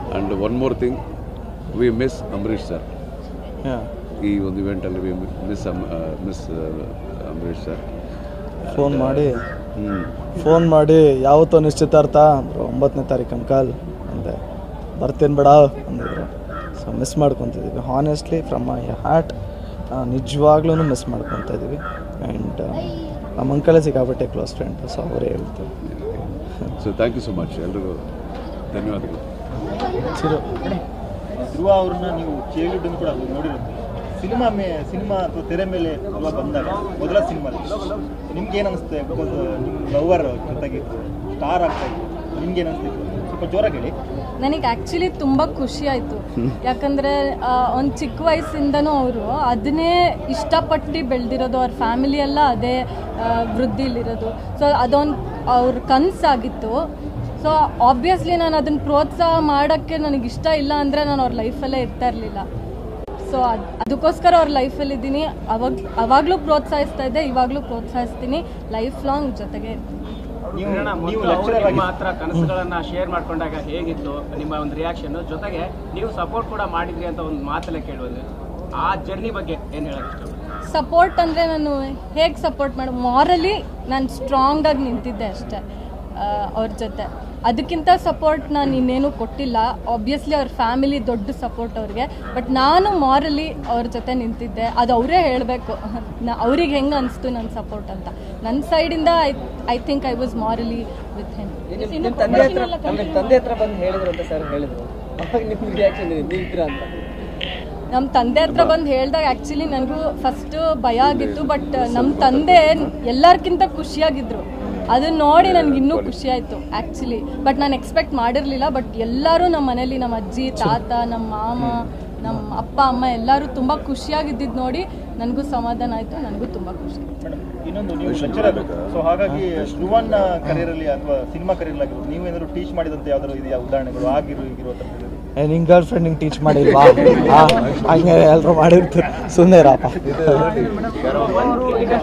and one more thing we miss Ambareesh sir ಈ ಒಂದು ಇವೆಂಟಲ್ಲಿ we miss miss Ambareesh sir phone ಮಾಡಿ ಹ್ಞೂ ಫೋನ್ ಮಾಡಿ ಯಾವತ್ತೋ ನಿಶ್ಚಿತಾರ್ಥ ಅಂದರು ಒಂಬತ್ತನೇ ತಾರೀಕು ಅಂಕಲ್ ಅಂದೆ ಬರ್ತೀನಿ ಬೇಡ ಅಂದಿದ್ರು ಸೊ ಮಿಸ್ ಮಾಡ್ಕೊತಿದ್ದೀವಿ ಹಾನೆಸ್ಟ್ಲಿ ಫ್ರಮ್ ಮೈ ಹಾರ್ಟ್ ನಿಜವಾಗ್ಲೂ ಮಿಸ್ ಮಾಡ್ಕೊತಾ ಇದ್ದೀವಿ ಆ್ಯಂಡ್ ನಮ್ಮ ಅಂಕಲೇ ಸಿಕ್ಕಾಪಟ್ಟೆ ಕ್ಲೋಸ್ ಫ್ರೆಂಡ್ ಸೊ ಅವರೇ ಹೇಳ್ತಾರೆ so thank you so much ಎಲ್ರಿಗೂ ಧನ್ಯವಾದಗಳು ಚಿರು ಧ್ರುವ ಅವ್ರನ್ನ ನೀವು ಚೈಲ್ಡ್ಹುಡ್ ಕೂಡ ನೋಡಿರುತ್ತೆ ಸಿನಿಮಾ ಮೇ ಸಿನಿಮಾ ಅಥವಾ ತೆರೆ ಮೇಲೆ ಧ್ರುವ ಬಂದಾಗ ಮೊದಲ ಸಿನಿಮಾ ನಿಮ್ಗೆ ಏನು ಅನಿಸುತ್ತೆ ಬಿಕಾಸ್ ನಿಮ್ಮ ಲವರ್ ಜೊತೆಗೆ ಸ್ಟಾರ್ ಆಗ್ತಾ ಇತ್ತು ನಿಮ್ಗೆ ಏನು ಅನಿಸ್ತಿತ್ತು ಸ್ವಲ್ಪ ಜೋರಾಗಿ ಹೇಳಿ ನನಗೆ ಆ್ಯಕ್ಚುಲಿ ತುಂಬ ಖುಷಿ ಆಯಿತು ಯಾಕಂದರೆ ಒಂದು ಚಿಕ್ಕ ವಯಸ್ಸಿಂದನೂ ಅವರು ಅದನ್ನೇ ಇಷ್ಟಪಟ್ಟು ಬೆಳೆದಿರೋದು ಅವ್ರ ಫ್ಯಾಮಿಲಿ ಎಲ್ಲ ಅದೇ ಆ, ವೃದ್ಧಿಲಿರೋದು ಸೊ ಅದೊಂದು ಅವ್ರ ಕನಸಾಗಿತ್ತು ಸೊ ಆಬ್ವಿಯಸ್ಲಿ ನಾನು ಅದನ್ನು ಪ್ರೋತ್ಸಾಹ ಮಾಡೋಕ್ಕೆ ನನಗೆ ಇಷ್ಟ ಇಲ್ಲ ಅಂದರೆ ನಾನು ಅವ್ರ ಲೈಫಲ್ಲೇ ಇರ್ತಾ ಇರಲಿಲ್ಲ ಸೊ ಅದು ಅದಕ್ಕೋಸ್ಕರ ಅವ್ರ ಲೈಫಲ್ಲಿ ಇದ್ದೀನಿ ಅವಾಗ ಅವಾಗಲೂ ಪ್ರೋತ್ಸಾಹಿಸ್ತಾ ಇದ್ದೆ ಇವಾಗಲೂ ಪ್ರೋತ್ಸಾಹಿಸ್ತೀನಿ ಲೈಫ್ ಲಾಂಗ್ ಜೊತೆಗೆ ಇರ್ತೀನಿ ನೀವು ಕಿರಣ, ನೀವು ಮೊದ್ಲು ಅವ್ರು ಲೆಕ್ಚರರ್ ನಿಮ್ಮ ಆಗಿ ಹತ್ರ ಕನಸುಗಳನ್ನ ಶೇರ್ ಮಾಡ್ಕೊಂಡಾಗ ಹೇಗಿತ್ತು ನಿಮ್ಮ ಒಂದು ರಿಯಾಕ್ಷನ್ ಜೊತೆಗೆ ನೀವು ಸಪೋರ್ಟ್ ಕೂಡ ಮಾಡಿದ್ರಿ ಅಂತ ಒಂದು ಮಾತಲ್ಲೇ ಕೇಳುವುದು ಆ ಜರ್ನಿ ಬಗ್ಗೆ ಏನ್ ಹೇಳಕ್ ಇಷ್ಟಪಡ್ತೀನಿ ಸಪೋರ್ಟ್ ಅಂದರೆ ನಾನು ಹೇಗೆ ಸಪೋರ್ಟ್ ಮಾಡಿ ಮಾರಲಿ ನಾನು ಸ್ಟ್ರಾಂಗಾಗಿ ನಿಂತಿದ್ದೆ ಅಷ್ಟೇ ಆ, ಅವ್ರ ಜೊತೆ ಅದಕ್ಕಿಂತ ಸಪೋರ್ಟ್ ನಾನು ಇನ್ನೇನು ಕೊಟ್ಟಿಲ್ಲ ಆಬ್ವಿಯಸ್ಲಿ ಅವ್ರ ಫ್ಯಾಮಿಲಿ ದೊಡ್ಡ ಸಪೋರ್ಟ್ ಅವ್ರಿಗೆ ಬಟ್ ನಾನು ಮಾರಲಿ ಅವ್ರ ಜೊತೆ ನಿಂತಿದ್ದೆ ಅದು ಅವರೇ ಹೇಳಬೇಕು ಅವ್ರಿಗೆ ಹೆಂಗೆ ಅನಿಸ್ತು ನನ್ನ ಸಪೋರ್ಟ್ ಅಂತ ನನ್ನ ಸೈಡಿಂದ I I think I was morally with him ನಿಮ್ಮ ತಂದೆ ಹತ್ರ ನಮ್ಮ ತಂದೆ ಹತ್ರ ಬಂದು ಹೇಳಿದ್ರು ಅಂತ ಸರ್ ಹೇಳಿದ್ರು ಅವಾಗ ನಿಮ್ಮ ರಿಯಾಕ್ಷನ್ ನೀವು ಇದ್ರ ಅಂತ ನಮ್ಮ ತಂದೆ ಹತ್ರ ಬಂದು ಹೇಳಿದಾಗ ಆ್ಯಕ್ಚುಲಿ ನನಗೂ ಫಸ್ಟ್ ಭಯ ಆಗಿತ್ತು ಬಟ್ ನಮ್ಮ ತಂದೆ ಎಲ್ಲರಿಗಿಂತ ಖುಷಿಯಾಗಿದ್ರು ಅದನ್ನ ನೋಡಿ ನನಗೆ ಇನ್ನೂ ಖುಷಿ ಆಯಿತು ಆ್ಯಕ್ಚುಲಿ ಬಟ್ ನಾನು ಎಕ್ಸ್ಪೆಕ್ಟ್ ಮಾಡಿರಲಿಲ್ಲ ಬಟ್ ಎಲ್ಲರೂ ನಮ್ಮ ಮನೇಲಿ ನಮ್ಮ ಅಜ್ಜಿ ತಾತ ನಮ್ಮ ಮಾಮ ನಮ್ಮ ಅಪ್ಪ ಅಮ್ಮ ಎಲ್ಲರೂ ತುಂಬ ಖುಷಿಯಾಗಿದ್ದಿದ್ದು ನೋಡಿ ನನಗೂ ಸಮಾಧಾನ ಆಯಿತು ನನಗೂ ತುಂಬ ಖುಷಿ ಮೇಡಮ್ ಇನ್ನೊಂದು ನೀವು ಲೆಕ್ಚರರ್ ಸೊ ಹಾಗಾಗಿ ಧ್ರುವನ್ ಕರಿಯರಲ್ಲಿ ಅಥವಾ ಸಿನಿಮಾ ಕರಿಯರ್ ಆಗಿರೋದು ನೀವೇನಾದ್ರು ಟೀಚ್ ಮಾಡಿದಂತ ಯಾವ್ದಾದ್ರು ಇದೆಯಾ ಉದಾಹರಣೆಗಳು ಆಗಿರು ಈಗಿರೋ ಥರ ಏ ನಿನ್ನ ಗರ್ಲ್ ಫ್ರೆಂಡ್ ನಿಂಗೆ ಟೀಚ್ ಮಾಡಿಲ್ವಾ ಹಾಂ ಹಂಗೆ ಎಲ್ಲರೂ ಮಾಡಿರ್ತಾರೆ ಸುಮ್ಮನೆ ರಾಪ